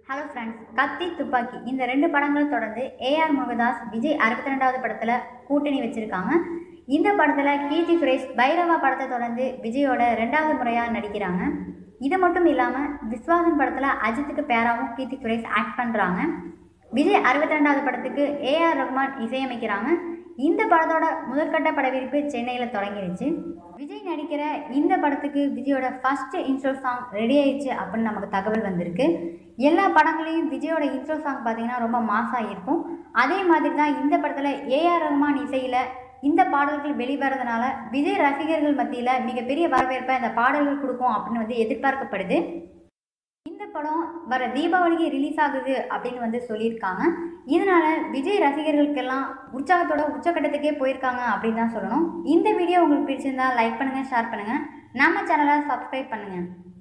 hello friends கத்தி துப்பாக்கி இந்த ரெண்டு படங்களும் தொடர்ந்து ஏஆர் முருகதாஸ் விஜய் அறுபத்தி ரெண்டாவது படத்தில் கூட்டணி வச்சுருக்காங்க இந்த படத்தில் கீர்த்தி சுரேஷ் பைரவா படத்தை தொடர்ந்து விஜயோட ரெண்டாவது முறையாக நடிக்கிறாங்க இது மட்டும் இல்லாமல் விஸ்வாசம் படத்தில் அஜித்துக்கு பேராவும் கீர்த்தி சுரேஷ் ஆக்ட் பண்ணுறாங்க விஜய் அறுபத்தி ரெண்டாவது படத்துக்கு ஏஆர் ரஹ்மான் இசையமைக்கிறாங்க இந்த படத்தோட முதற்கட்ட படப்பிடிப்பு சென்னையில் தொடங்கிருச்சு விஜய் நடிக்கிற இந்த படத்துக்கு விஜயோட ஃபர்ஸ்ட் இன்ட்ரோ சாங் ரெடி ஆயிடுச்சு அப்படின்னு நமக்கு தகவல் வந்திருக்கு எல்லா படங்களையும் விஜயோட இன்ட்ரோ சாங் பார்த்தீங்கன்னா ரொம்ப மாசாக இருக்கும் அதே மாதிரி தான் இந்த படத்தில் ஏஆர் ரஹ்மான் இசையில் இந்த பாடல்கள் வெளிவரதுனால விஜய் ரசிகர்கள் மத்தியில் மிகப்பெரிய வரவேற்பை இந்த பாடல்கள் கொடுக்கும் அப்படின்னு வந்து எதிர்பார்க்கப்படுது இந்த படம் வர தீபாவளிக்கு ரிலீஸ் ஆகுது அப்படின்னு வந்து சொல்லியிருக்காங்க இதனால விஜய் ரசிகர்களுக்கெல்லாம் உற்சாகத்தோட உச்சக்கட்டத்துக்கே போயிருக்காங்க அப்படின்னு தான் சொல்லணும் இந்த வீடியோ உங்களுக்கு பிடிச்சிருந்தா லைக் பண்ணுங்க ஷேர் பண்ணுங்க நம்ம சேனலை சப்ஸ்கிரைப் பண்ணுங்க